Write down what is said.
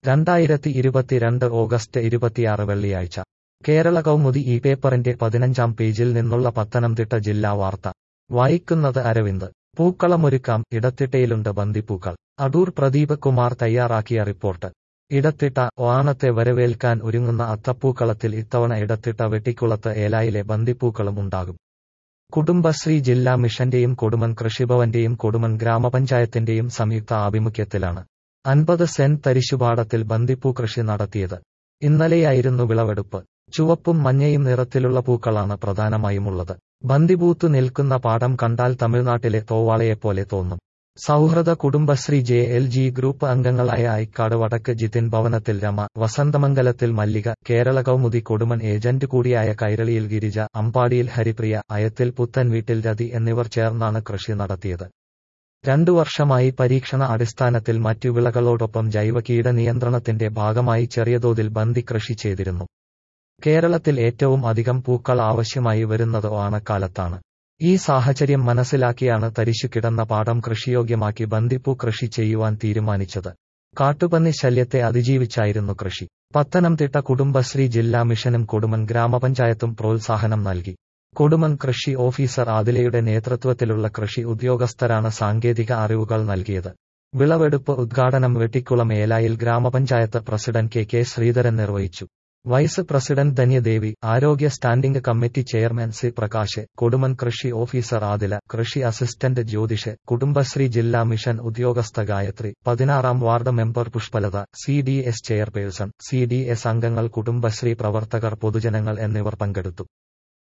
രണ്ടായിരത്തി ഇരുപത്തിരണ്ട് ഓഗസ്റ്റ് ഇരുപത്തിയാറ് വെള്ളിയാഴ്ച കേരള കൗമുദി ഈ പേപ്പറിന്റെ പതിനഞ്ചാം പേജിൽ നിന്നുള്ള പത്തനംതിട്ട ജില്ലാ വാർത്ത വായിക്കുന്നത് അരവിന്ദ് പൂക്കളമൊരുക്കാം ഇടത്തിട്ടയിലുണ്ട് ബന്ദിപ്പൂക്കൾ അടൂർ പ്രദീപ് കുമാർ തയ്യാറാക്കിയ റിപ്പോർട്ട് ഇടത്തിട്ട ഓണത്തെ വരവേൽക്കാൻ ഒരുങ്ങുന്ന അത്തപ്പൂക്കളത്തിൽ ഇത്തവണ ഇടത്തിട്ട വെട്ടിക്കുളത്ത് ഏലായിലെ ബന്ദിപ്പൂക്കളും ഉണ്ടാകും കുടുംബശ്രീ ജില്ലാ മിഷന്റെയും കൊടുമൺ കൃഷിഭവന്റെയും കൊടുമൺ ഗ്രാമപഞ്ചായത്തിന്റെയും സംയുക്ത ആഭിമുഖ്യത്തിലാണ് അൻപത് സെന്റ് തരിശുപാടത്തിൽ ബന്ദിപ്പൂ കൃഷി നടത്തിയത് ഇന്നലെയായിരുന്നു വിളവെടുപ്പ് ചുവപ്പും മഞ്ഞയും നിറത്തിലുള്ള പൂക്കളാണ് പ്രധാനമായുമുള്ളത് ബന്ദിപൂത്തു നിൽക്കുന്ന പാടം കണ്ടാൽ തമിഴ്നാട്ടിലെ തോവാളയെപ്പോലെ തോന്നും സൗഹൃദ Kudumbashree J L G group അംഗങ്ങളായ ഐക്കാട് വടക്ക് ജിതിൻ ഭവനത്തിൽ രമ വസന്തമംഗലത്തിൽ മല്ലിക കേരള കൗമുദി കൊടുമൺ ഏജന്റ് കൂടിയായ കൈരളിയിൽ ഗിരിജ അമ്പാടിയിൽ ഹരിപ്രിയ അയത്തിൽ പുത്തൻ വീട്ടിൽ രതി എന്നിവർ ചേർന്നാണ് കൃഷി നടത്തിയത് രണ്ടു വർഷമായി പരീക്ഷണ അടിസ്ഥാനത്തിൽ മറ്റു വിളകളോടൊപ്പം ജൈവ കീട നിയന്ത്രണത്തിന്റെ ഭാഗമായി ചെറിയ തോതിൽ ബന്ദി കൃഷി ചെയ്തിരുന്നു കേരളത്തിൽ ഏറ്റവും അധികം പൂക്കൾ ആവശ്യമായി വരുന്നത് ഓണക്കാലത്താണ് ഈ സാഹചര്യം മനസ്സിലാക്കിയാണ് തരിശു കിടന്ന പാടം കൃഷിയോഗ്യമാക്കി ബന്ദിപ്പൂ കൃഷി ചെയ്യുവാൻ തീരുമാനിച്ചത് കാട്ടുപന്നി ശല്യത്തെ അതിജീവിച്ചായിരുന്നു കൃഷി പത്തനംതിട്ട കുടുംബശ്രീ ജില്ലാ മിഷനും കൊടുമൺ ഗ്രാമപഞ്ചായത്തും പ്രോത്സാഹനം നൽകി കൊടുമൺ കൃഷി ഓഫീസർ ആദിലയുടെ നേതൃത്വത്തിലുള്ള കൃഷി ഉദ്യോഗസ്ഥരാണ് സാങ്കേതിക അറിവുകൾ നൽകിയത് വിളവെടുപ്പ് ഉദ്ഘാടനം വെട്ടിക്കുളം ഏലായിൽ ഗ്രാമപഞ്ചായത്ത് പ്രസിഡന്റ് കെ കെ ശ്രീധരൻ നിർവഹിച്ചു വൈസ് പ്രസിഡന്റ് ധന്യദേവി ആരോഗ്യ standing committee chairman C Prakash Kodumon കൃഷി ഓഫീസർ ആദില കൃഷി അസിസ്റ്റന്റ് ജ്യോതിഷ് കുടുംബശ്രീ ജില്ലാ മിഷൻ ഉദ്യോഗസ്ഥ ഗായത്രി പതിനാറാം ward member Pushpalatha C D S chairperson C D S അംഗങ്ങൾ കുടുംബശ്രീ പ്രവർത്തകർ പൊതുജനങ്ങൾ എന്നിവർ പങ്കെടുത്തു